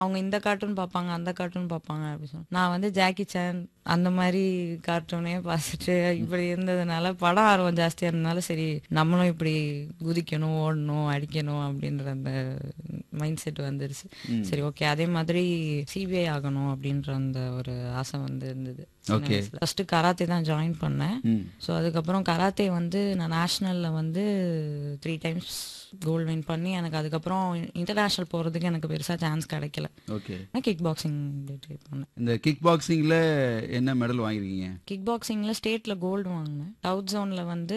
அவங்க இந்த கார்ட்டூன் பார்ப்பாங்க அந்த கார்ட்டூன் பார்ப்பாங்க அப்படின்னு சொல்லி நான் வந்து ஜாக்கி சான் அந்த மாதிரி கார்ட்டூனே பார்த்துட்டு இப்படி இருந்ததுனால படம் ஆர்வம் ஜாஸ்தியா இருந்தனால சரி நம்மளும் இப்படி குதிக்கணும் ஓடணும் அடிக்கணும் அப்படின்ற அந்த மைண்ட் செட் வந்துருச்சு சரி ஓகே அதே மாதிரி சிபிஐ ஆகணும் அப்படின்ற அந்த ஒரு ஆசை வந்து இருந்தது Okay. ஃபர்ஸ்ட் கராத்தே தான் ஜாயின் பண்ணேன் ம் ஸோ அதுக்கப்புறம் கராத்தே வந்து நான் நேஷ்னலில் வந்து த்ரீ டைம்ஸ் கோல்டு வின் பண்ணி எனக்கு அதுக்கப்புறம் இன்டர்நேஷ்னல் போகிறதுக்கு எனக்கு பெருசாக சான்ஸ் கிடைக்கல ஓகே நான் கிக் பாக்ஸிங் ட்ரை பண்ணேன் இந்த கிக் பாக்ஸிங்கில் என்ன மெடல் வாங்கியிருக்கீங்க கிக் பாக்ஸிங்கில் ஸ்டேட்டில் கோல்டு வாங்கினேன் சவுத் ஜோனில் வந்து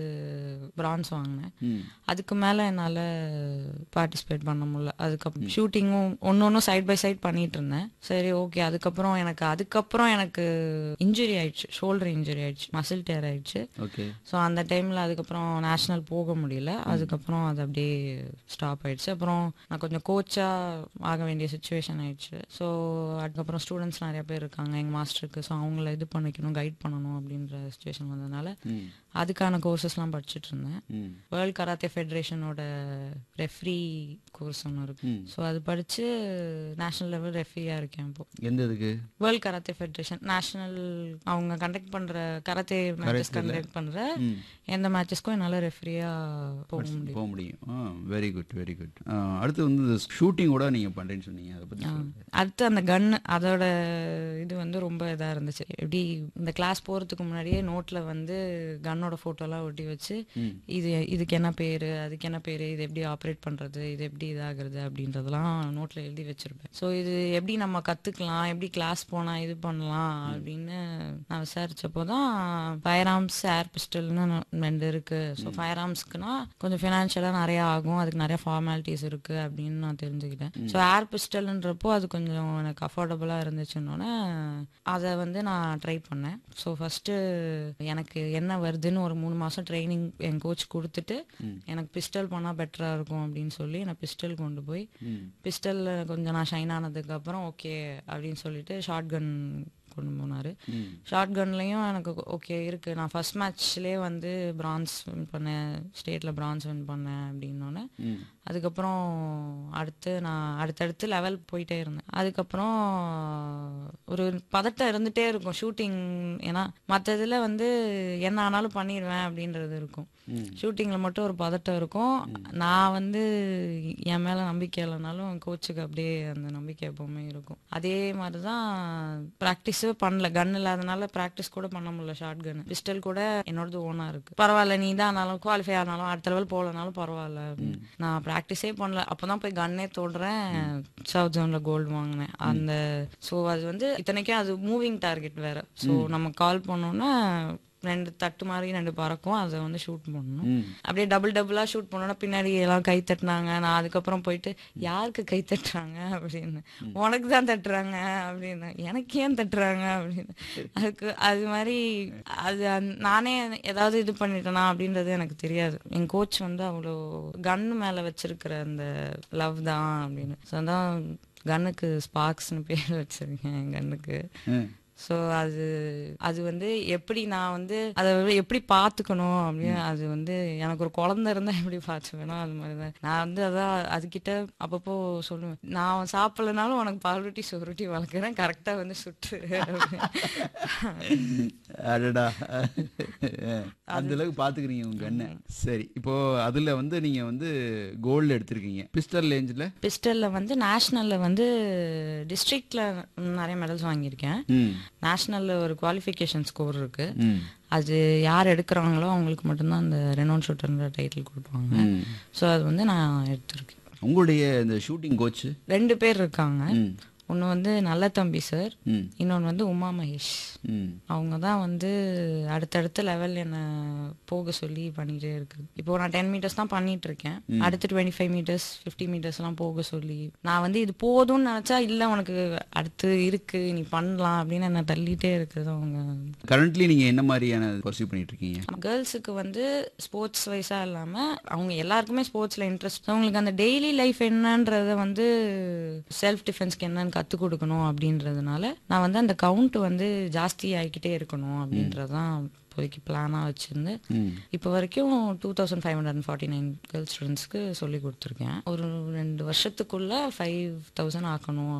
பிரான்ஸ் வாங்கினேன் ம் அதுக்கு மேலே என்னால் பார்ட்டிசிபேட் பண்ண முடியல அதுக்கப்புறம் ஷூட்டிங்கும் ஒன்று ஒன்றும் சைட் பை சைட் பண்ணிட்டு இருந்தேன் சரி ஓகே அதுக்கப்புறம் எனக்கு அதுக்கப்புறம் எனக்கு இன்ஜுரி ஆயிடுச்சு ஷோல்டர் இன்ஜுரி ஆயிடுச்சு மசில் டேர் ஆயிடுச்சு ஓகே ஸோ அந்த டைமில் அதுக்கப்புறம் நேஷ்னல் போக முடியல அதுக்கப்புறம் அது அப்படியே ஸ்டாப் ஆயிடுச்சு அப்புறம் நான் கொஞ்சம் கோச்சாக ஆக வேண்டிய சுச்சுவேஷன் ஆயிடுச்சு ஸோ அதுக்கப்புறம் ஸ்டூடெண்ட்ஸ் நிறைய பேர் இருக்காங்க எங்கள் மாஸ்டருக்கு ஸோ அவங்கள இது பண்ணிக்கணும் கைட் பண்ணணும் அப்படின்ற சுச்சுவேஷன் வந்ததுனால ம் அதுக்கான கோர்சஸ்லாம் படிச்சுட்டு இருந்தேன் ம் வேர்ல்ட் கராத்தே ஃபெடரேஷனோட ரெஃப்ரி கோர்ஸ் ஒன்று இருக்கு ம். ஸோ அது படித்து நேஷனல் லெவல் ரெஃப்ரியாக இருக்கேன் இப்போ எந்த இதுக்கு வேர்ல்ட் கராத்தே ஃபெடரேஷன் நேஷனல் அவங்க கண்டக்ட் பண்ணுற கராத்தே மேட்சஸ் கண்டக்ட் பண்ணுற ம் எந்த மேட்சஸ்க்கும் என்னால் ரெஃப்ரியாக போக முடியும் போக முடியும் ஆ வெரி குட் வெரி குட் அடுத்து வந்து இந்த ஷூட்டிங்கோட நீங்கள் பண்ணுறேன்னு சொன்னீங்க அதை பற்றி சொல்லுங்க அடுத்து அந்த கன் அதோட இது வந்து ரொம்ப இதாக இருந்துச்சு எப்படி இந்த கிளாஸ் போகிறதுக்கு முன்னாடியே நோட்டில் வந்து கன்னோட ஃபோட்டோலாம் ஒட்டி வச்சு ம் இது இதுக்கு என்ன பேர் அதுக்கு என்ன பேர் இது எப்படி ஆப்ரேட் பண்ணுறது இது எப்படி இதாகிறது அப்படின்றதெல்லாம் நோட்டில் எழுதி வச்சிருப்பேன் ஸோ இது எப்படி நம்ம கற்றுக்கலாம் எப்படி கிளாஸ் போனால் இது பண்ணலாம் அப்படின்னு நான் விசாரிச்சப்போ தான் ஃபயர் ஆர்ம்ஸ் ஏர் பிஸ்டல்னு ரெண்டு இருக்கு ஸோ ஃபயர் ஆர்ம்ஸ்க்குனா கொஞ்சம் ஃபினான்ஷியலாக நிறைய ஆகும் அதுக்கு நிறைய ஃபார்மாலிட்டிஸ் இருக்கு அப்படின்னு நான் தெரிஞ்சுக்கிட்டேன் ஸோ ஏர் பிஸ்டல்ன்றப்போ அது கொஞ்சம் எனக்கு அஃபோர்டபுளாக இருந்துச்சுன்னொன்னே அதை வந்து நான் ட்ரை பண்ணேன் ஸோ ஃபஸ்ட்டு எனக்கு என்ன வருதுன்னு ஒரு மூணு மாதம் ட்ரைனிங் என் கோச் கொடுத்துட்டு எனக்கு பிஸ்டல் பண்ணால் பெட்டராக இருக்கும் அப்படின்னு சொல்லி நான் பிஸ்டல் கொண்டு போய் ம் பிஸ்டலில் கொஞ்சம் நான் ஷைன் ஆனதுக்கப்புறம் ஓகே அப்படின்னு சொல்லிட்டு ஷார்ட் கன் கொண்டு போனார் ம் ஷார்ட் கன்லேயும் எனக்கு ஓகே இருக்குது நான் ஃபர்ஸ்ட் மேட்ச்லேயே வந்து பிரான்ஸ் வின் பண்ணேன் ஸ்டேட்டில் பிரான்ஸ் வின் பண்ணேன் அப்படின்னோடனே ம் அதுக்கப்புறம் அடுத்து நான் அடுத்தடுத்து லெவல் போயிட்டே இருந்தேன் அதுக்கப்புறம் ஒரு பதட்டம் இருந்துகிட்டே இருக்கும் ஷூட்டிங் ஏன்னா மற்ற இதில் வந்து என்ன ஆனாலும் பண்ணிடுவேன் அப்படின்றது இருக்கும் ம் ஷூட்டிங்கில் மட்டும் ஒரு பதட்டம் இருக்கும் நான் வந்து என் மேலே நம்பிக்கை இல்லைனாலும் கோச்சுக்கு அப்படியே அந்த நம்பிக்கை எப்பவுமே இருக்கும் அதே மாதிரி தான் ப்ராக்டிஸே பண்ணல கன் இல்லாதனால ப்ராக்டிஸ் கூட பண்ண முடியல ஷார்ட் கன் பிஸ்டல் கூட என்னோடது ஓனா இருக்கு பரவாயில்ல நீ தான் ஆனாலும் குவாலிஃபை ஆனாலும் அடுத்த லெவல் போகலனாலும் பரவாயில்ல அப்படின்னு. நான் ப்ராக்டிஸே பண்ணல அப்பதான் போய் கன்னே தொடுறேன் சவுத் ஜோன்ல கோல்டு வாங்கினேன் அந்த ஸோ அது வந்து இத்தனைக்கும் அது மூவிங் டார்கெட் வேற ஸோ நம்ம கால் பண்ணோம்னா ரெண்டு தட்டு மாதிரி ரெண்டு பறக்கும் அதை வந்து ஷூட் பண்ணணும் ம் அப்படியே டபுள் டபுளா ஷூட் பண்ணோன்னா பின்னாடி எல்லாம் கை தட்டினாங்க நான் அதுக்கப்புறம் போயிட்டு யாருக்கு கை தட்டுறாங்க அப்படின்னு உனக்கு தான் தட்டுறாங்க அப்படின்னு எனக்கு ஏன் தட்டுறாங்க அப்படின்னு அதுக்கு அது மாதிரி அது அந்த- நானே ஏதாவது இது பண்ணிட்டேனா அப்படின்றது எனக்கு தெரியாது என் கோச் வந்து அவ்வளோ கன்னு மேல வச்சிருக்கிற அந்த லவ் தான் அப்படின்னு ஸோ அதான் கன்னுக்கு ஸ்பார்க்ஸ்னு பேர் வச்சிருக்கேன் என் கன்னுக்கு ம் ஸோ அது அது வந்து எப்படி நான் வந்து அதை வந்து எப்படி பார்த்துக்கணும் அப்படின்னு அது வந்து எனக்கு ஒரு குழந்தை இருந்தால் எப்படி பார்த்துக்கணும் அது மாதிரி தான் நான் வந்து அதான் அதுக்கிட்ட அப்பப்போ சொல்லுவேன் நான் சாப்பிடலனாலும் உனக்கு பால்வட்டி சுருட்டி வளர்க்குறேன் கரெக்டாக வந்து சுட்டு அடடா அந்த அளவுக்கு பாத்துக்கிறீங்க உங்க அண்ணன் சரி இப்போ அதுல வந்து நீங்க வந்து கோல்டு எடுத்திருக்கீங்க பிஸ்டல் ரேஞ்சில் பிஸ்டலில் வந்து நேஷ்னலில் வந்து டிஸ்ட்ரிக்டில் நிறைய மெடல்ஸ் வாங்கியிருக்கேன் ம் நேஷ்னலில் ஒரு குவாலிஃபிகேஷன் ஸ்கோர் இருக்கு ம் அது யார் எடுக்கிறாங்களோ அவங்களுக்கு மட்டும்தான் அந்த ரெனோன் ஷூட்டர்ன்ற டைட்டில் கொடுப்பாங்க ம் ஸோ அது வந்து நான் எடுத்திருக்கேன் உங்களுடைய இந்த ஷூட்டிங் கோச் ரெண்டு பேர் இருக்காங்க ம் ஒன்று வந்து நல்ல தம்பி சார் ம் இன்னொன்று வந்து உமா மகேஷ் ம் அவங்க தான் வந்து அடுத்தடுத்த லெவல் என்னை போக சொல்லி பண்ணிட்டே இருக்குது இப்போ நான் டென் மீட்டர்ஸ் தான் பண்ணிட்டு இருக்கேன் அடுத்து டுவெண்ட்டி ஃபைவ் மீட்டர்ஸ் ஃபிஃப்டி மீட்டர்ஸ்லாம் போக சொல்லி நான் வந்து இது போதும்னு நினச்சா இல்லை உனக்கு அடுத்து இருக்கு நீ பண்ணலாம் அப்படின்னு என்னை தள்ளிட்டே இருக்குது அவங்க கரண்ட்லி நீங்க என்ன மாதிரியான பர்சியூ பண்ணிட்டு இருக்கீங்க கேர்ள்ஸுக்கு வந்து ஸ்போர்ட்ஸ் வைஸாக இல்லாமல் அவங்க எல்லாருக்குமே ஸ்போர்ட்ஸில் இன்ட்ரெஸ்ட் அவங்களுக்கு அந்த டெய்லி லைஃப் என்னன்றத வந்து செல்ஃப் டிஃபென்ஸ்க்கு என்னன்னு கற்றுக் கொடுக்கணும் அப்படின்றதுனால நான் வந்து அந்த கவுண்ட் வந்து ஜாஸ்தி ஆகிக்கிட்டே இருக்கணும் அப்படின்றதான் இப்போதைக்கு பிளானாக வச்சுருந்து ம் இப்போ வரைக்கும் two thousand five hundred forty nine girls ஸ்டூடெண்ட்ஸ்க்கு சொல்லி கொடுத்துருக்கேன் ஒரு ரெண்டு வருஷத்துக்குள்ள ஃபைவ் தௌசண்ட் ஆக்கணும்